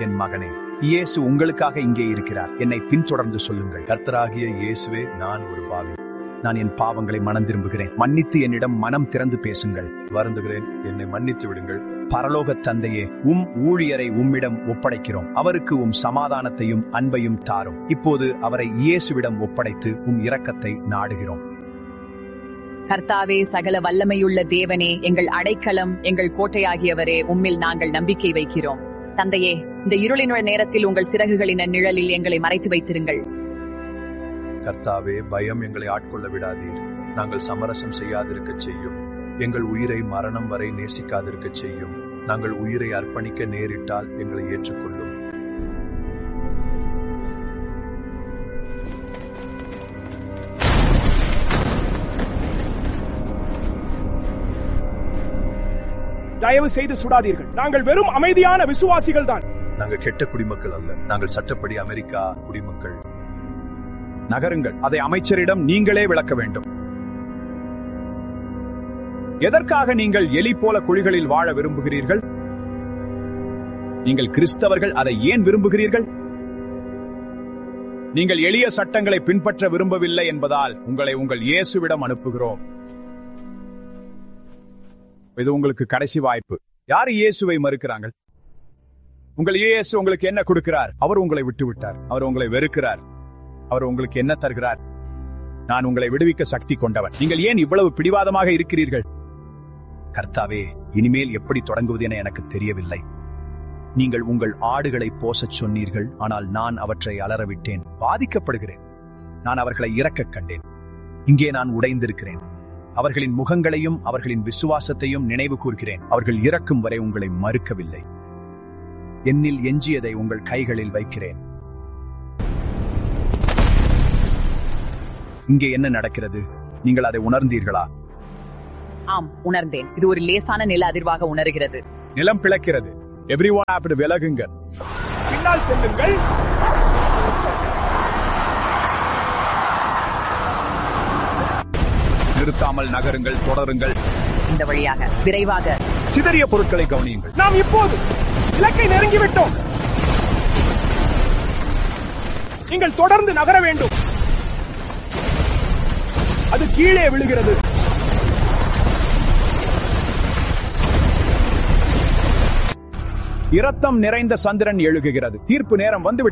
என் மகனே இயேசு உங்களுக்காக இங்கே இருக்கிறார் என்னை பின்தொடர்ந்து சொல்லுங்கள் கர்த்தராகிய இயேசுவே நான் ஒரு பாவி நான் என் பாவங்களை மனம் திரும்புகிறேன் மன்னித்து என்னிடம் மனம் திறந்து பேசுங்கள் வருந்துகிறேன் என்னை மன்னித்து விடுங்கள் பரலோக தந்தையே உம் ஊழியரை உம்மிடம் ஒப்படைக்கிறோம் அவருக்கு உம் சமாதானத்தையும் அன்பையும் தாரும் இப்போது அவரை இயேசுவிடம் ஒப்படைத்து உம் இரக்கத்தை நாடுகிறோம் கர்த்தாவே சகல வல்லமையுள்ள தேவனே எங்கள் அடைக்கலம் எங்கள் கோட்டையாகியவரே உம்மில் நாங்கள் நம்பிக்கை வைக்கிறோம் தந்தையே இந்த இருளினுடைய நேரத்தில் உங்கள் சிறகுகளின் நிழலில் எங்களை மறைத்து வைத்திருங்கள் கர்த்தாவே பயம் எங்களை ஆட்கொள்ள விடாதீர் நாங்கள் சமரசம் செய்யாதிருக்கச் செய்யும் எங்கள் உயிரை மரணம் வரை நேசிக்காதிருக்கச் செய்யும் நாங்கள் உயிரை அர்ப்பணிக்க நேரிட்டால் எங்களை ஏற்றுக்கொள்ளும் தயவு செய்து சுடாதீர்கள் நாங்கள் வெறும் அமைதியான விசுவாசிகள் தான் நாங்கள் கெட்ட குடிமக்கள் அல்ல நாங்கள் சட்டப்படி அமெரிக்கா குடிமக்கள் நகருங்கள் அதை அமைச்சரிடம் நீங்களே விளக்க வேண்டும் எதற்காக நீங்கள் எலி போல குழிகளில் வாழ விரும்புகிறீர்கள் நீங்கள் கிறிஸ்தவர்கள் அதை ஏன் விரும்புகிறீர்கள் நீங்கள் எளிய சட்டங்களை பின்பற்ற விரும்பவில்லை என்பதால் உங்களை உங்கள் இயேசுவிடம் அனுப்புகிறோம் இது உங்களுக்கு கடைசி வாய்ப்பு யார் இயேசுவை மறுக்கிறாங்க உங்கள் இயேசு உங்களுக்கு என்ன கொடுக்கிறார் அவர் உங்களை விட்டு விட்டார் அவர் உங்களை வெறுக்கிறார் அவர் உங்களுக்கு என்ன தருகிறார் நான் உங்களை விடுவிக்க சக்தி கொண்டவன் நீங்கள் ஏன் இவ்வளவு பிடிவாதமாக இருக்கிறீர்கள் கர்த்தாவே இனிமேல் எப்படி தொடங்குவது என எனக்கு தெரியவில்லை நீங்கள் உங்கள் ஆடுகளை போசச் சொன்னீர்கள் ஆனால் நான் அவற்றை அலறவிட்டேன் பாதிக்கப்படுகிறேன் நான் அவர்களை இறக்கக் கண்டேன் இங்கே நான் உடைந்திருக்கிறேன் அவர்களின் முகங்களையும் அவர்களின் விசுவாசத்தையும் நினைவு கூர்கிறேன் அவர்கள் இறக்கும் வரை உங்களை மறுக்கவில்லை என்னில் எஞ்சியதை உங்கள் கைகளில் வைக்கிறேன் இங்கே என்ன நடக்கிறது நீங்கள் அதை உணர்ந்தீர்களா ஆம் உணர்ந்தேன் இது ஒரு லேசான நில அதிர்வாக உணர்கிறது நிலம் பிளக்கிறது எவ்ரி ஒன் விலகுங்க பின்னால் செல்லுங்கள் நிறுத்தாமல் நகருங்கள் தொடருங்கள் இந்த வழியாக விரைவாக சிதறிய பொருட்களை கவனியுங்கள் நாம் இப்போது இலக்கை நெருங்கிவிட்டோம் நீங்கள் தொடர்ந்து நகர வேண்டும் அது கீழே விழுகிறது இரத்தம் நிறைந்த சந்திரன் எழுகுகிறது தீர்ப்பு நேரம் வந்து